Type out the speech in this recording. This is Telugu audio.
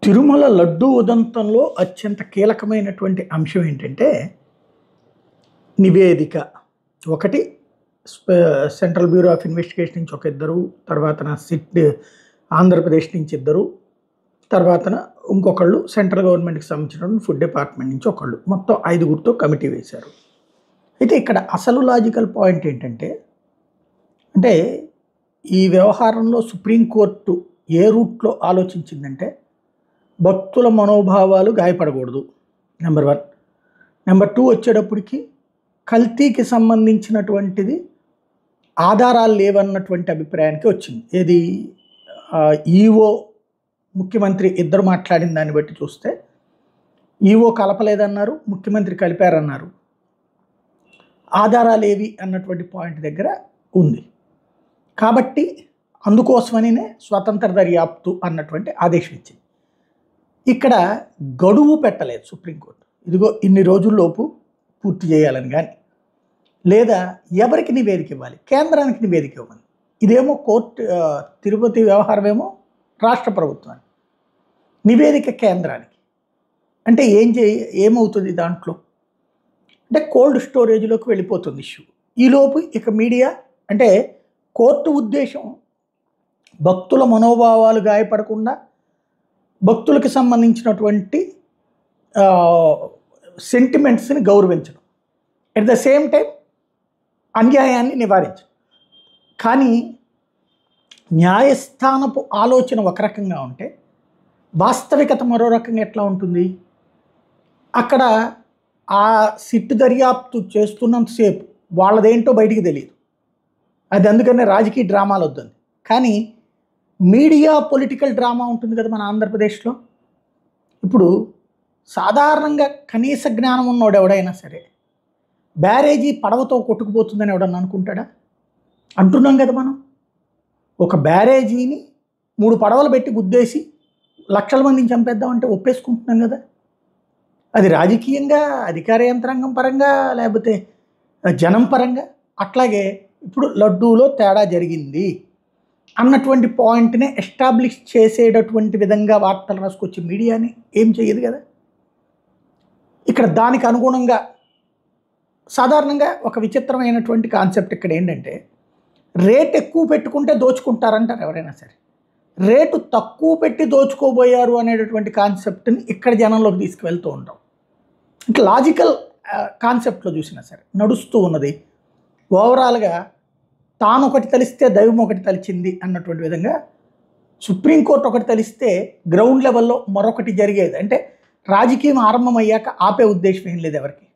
తిరుమల లడ్డూ ఉదంతంలో అత్యంత కీలకమైనటువంటి అంశం ఏంటంటే నివేదిక ఒకటి స్ప- సెంట్రల్ బ్యూరో ఆఫ్ ఇన్వెస్టిగేషన్ నుంచి ఒక ఇద్దరు తర్వాతన సిట్ ఆంధ్రప్రదేశ్ నుంచి ఇద్దరు తర్వాతన ఇంకొకళ్ళు సెంట్రల్ గవర్నమెంట్కి సంబంధించిన ఫుడ్ డిపార్ట్మెంట్ నుంచి ఒకళ్ళు మొత్తం ఐదుగురితో కమిటీ వేశారు అయితే ఇక్కడ అసలు లాజికల్ పాయింట్ ఏంటంటే అంటే ఈ వ్యవహారంలో సుప్రీంకోర్టు ఏ రూట్లో ఆలోచించిందంటే భక్తుల మనోభావాలు గాయపడకూడదు నెంబర్ వన్ నెంబర్ టూ వచ్చేటప్పటికి కల్తీకి సంబంధించినటువంటిది ఆధారాలు లేవన్నటువంటి అభిప్రాయానికి వచ్చింది ఏది ఆ, ఈవో ముఖ్యమంత్రి ఇద్దరు మాట్లాడిన దాన్ని బట్టి చూస్తే ఈవో కలపలేదన్నారు ముఖ్యమంత్రి కలిపారన్నారు ఆధారాలు ఏవి అన్నటువంటి పాయింట్ దగ్గర ఉంది కాబట్టి అందుకోసమనినే స్వతంత్ర దర్యాప్తు అన్నటువంటి ఆదేశం ఇచ్చింది ఇక్కడ గడువు పెట్టలేదు సుప్రీంకోర్టు ఇదిగో ఇన్ని రోజుల్లోపు పూర్తి చేయాలని కానీ లేదా ఎవరికి నివేదిక ఇవ్వాలి కేంద్రానికి నివేదిక ఇవ్వాలి ఇదేమో కోర్టు ఆ, తిరుపతి వ్యవహారం ఏమో రాష్ట్ర ప్రభుత్వానికి నివేదిక కేంద్రానికి అంటే ఏం చే ఏమవుతుంది దాంట్లో అంటే కోల్డ్ స్టోరేజ్లోకి వెళ్ళిపోతుంది ఇష్యూ ఈలోపు ఇక మీడియా అంటే కోర్టు ఉద్దేశం భక్తుల మనోభావాలు గాయపడకుండా భక్తులకు సంబంధించినటువంటి సెంటిమెంట్స్ని గౌరవించడం ఎట్ ద సేమ్ టైం అన్యాయాన్ని నివారించడం కానీ న్యాయస్థానపు ఆలోచన ఒక రకంగా ఉంటే వాస్తవికత మరో రకంగా ఎట్లా ఉంటుంది అక్కడ ఆ సిట్టు దర్యాప్తు చేస్తున్నంతసేపు వాళ్ళదేంటో బయటికి తెలియదు అది అందుకనే రాజకీయ డ్రామాలు వద్దండి కానీ మీడియా పొలిటికల్ డ్రామా ఉంటుంది కదా మన ఆంధ్రప్రదేశ్లో ఇప్పుడు సాధారణంగా కనీస జ్ఞానం ఉన్నోడు ఎవడైనా సరే బ్యారేజీ పడవతో కొట్టుకుపోతుందని ఎవడన్నా అనుకుంటాడా అంటున్నాం కదా మనం ఒక బ్యారేజీని మూడు పడవలు పెట్టి గుద్దేసి లక్షల మందిని చంపేద్దామంటే ఒప్పేసుకుంటున్నాం కదా అది రాజకీయంగా అధికార యంత్రాంగం పరంగా లేకపోతే జనం పరంగా అట్లాగే ఇప్పుడు లడ్డూలో తేడా జరిగింది అన్నటువంటి పాయింట్ని ఎస్టాబ్లిష్ చేసేటటువంటి విధంగా వార్తలు రాసుకొచ్చి మీడియాని ఏం చేయదు కదా ఇక్కడ దానికి అనుగుణంగా సాధారణంగా ఒక విచిత్రమైనటువంటి కాన్సెప్ట్ ఇక్కడ ఏంటంటే రేట్ ఎక్కువ పెట్టుకుంటే దోచుకుంటారంటారు ఎవరైనా సరే రేటు తక్కువ పెట్టి దోచుకోబోయారు అనేటటువంటి కాన్సెప్ట్ని ఇక్కడ జనంలోకి తీసుకువెళ్తూ ఉంటాం ఇట్లా లాజికల్ కాన్సెప్ట్లో చూసినా సరే నడుస్తూ ఉన్నది ఓవరాల్గా తాను ఒకటి తలిస్తే దైవం ఒకటి తలిచింది అన్నటువంటి విధంగా సుప్రీంకోర్టు ఒకటి తలిస్తే గ్రౌండ్ లెవెల్లో మరొకటి జరిగేది అంటే రాజకీయం ఆరంభమయ్యాక ఆపే ఉద్దేశం ఏం లేదు ఎవరికి